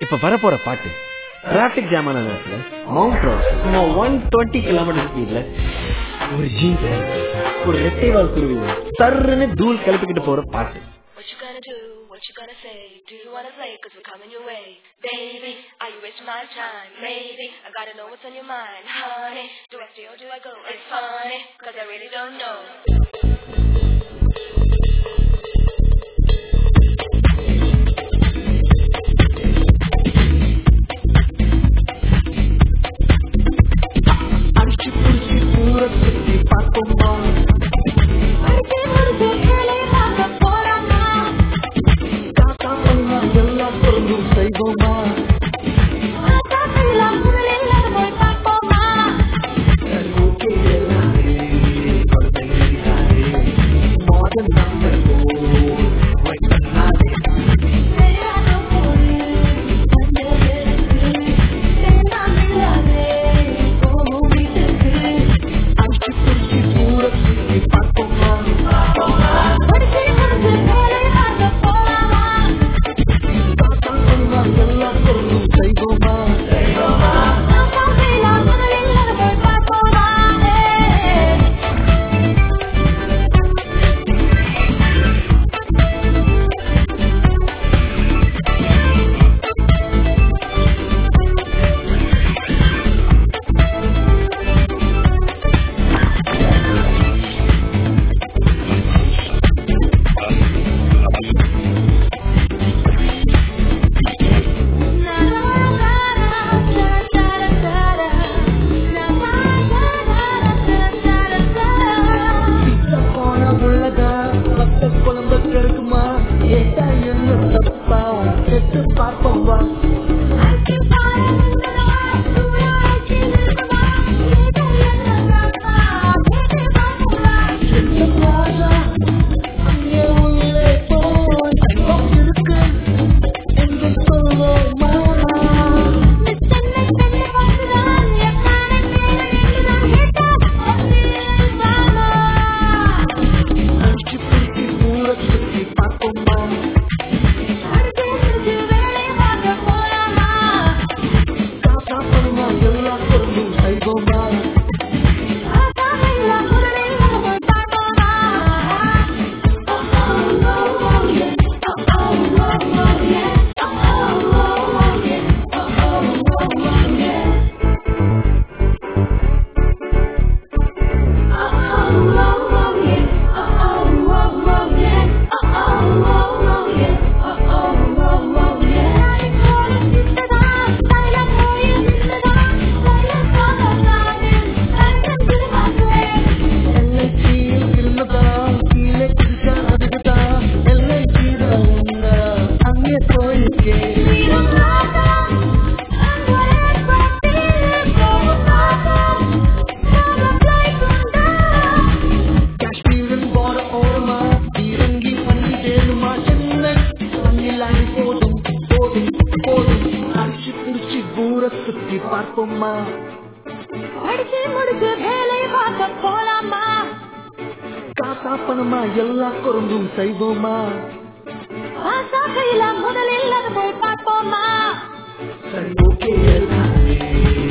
இப்ப வரப்போற பாட்டு டிராபிக் ஜாம் ஆன நேரத்துல மவுண்ட் ரோட் சும்மா ஒன் டுவெண்ட்டி கிலோமீட்டர் ஸ்பீட்ல ஒரு ஜீன்ஸ் ஒரு ரெட்டைவால் குருவி சர்ன்னு தூள் கிளப்பிக்கிட்டு போற பாட்டு What you gonna do? What you gonna say? Do you wanna play? Cause we're coming your way. Baby, are you wasting my time? Maybe. I gotta know what's on your mind. Honey, do I stay or do I go? It's funny, cause I really don't know. அடிச்சு புடிச்சு ஊர சுத்தி பார்ப்போமா காக்கா பண்ணா எல்லாம் பொருந்தும் செய்வோமா சரி, ஓகே எல்லாரே, குழந்தை நீதானே. மாதம் நம்ம போவோம், wait பண்ணாதே. அடிச்சு புடிச்சு ஊர சுத்தி பார்ப்போமா காக்கா பண்ணா எல்லாம் பொருந்தும் செய்வோமா போன உள்ளதா பட்ட குழம்பு கெடுக்குமா ஏட்டா என்ன தப்பா கெட்டு பார்ப்போம் வா என்ன ராஜா அங்கே உள்ளே போய் தங்கம் இருக்கு என்று சொல்வோம் மாமா அடிச்சு பிடிச்சி ஊர சுத்தி பார்ப்போமா காக்கா பண்ணா எல்லாம் பொருளும் செய்வோமா எல்லை கீழ் இருந்ததா கீழே குதிச்சா அதுக்குதா எல்லை கீழ உங்க அங்கே போயிருக்கேன் காஷ்மீரின் போற ஓரமா இறங்கி பண்ணி வேணுமா சென்னை பண்ணில் அணி போதும் போதும் போதும் அடிச்சு புடிச்சு ஊர சுத்தி பார்ப்போமா அடிச்சு முடிச்சு வேலை பார்க்க போலாமா காசா பணமா எல்லா குறும்பும் செய்வோமா ஆசா கையில முதலில் அது போய் பார்ப்போமா சரி ஓகே எல்லாமே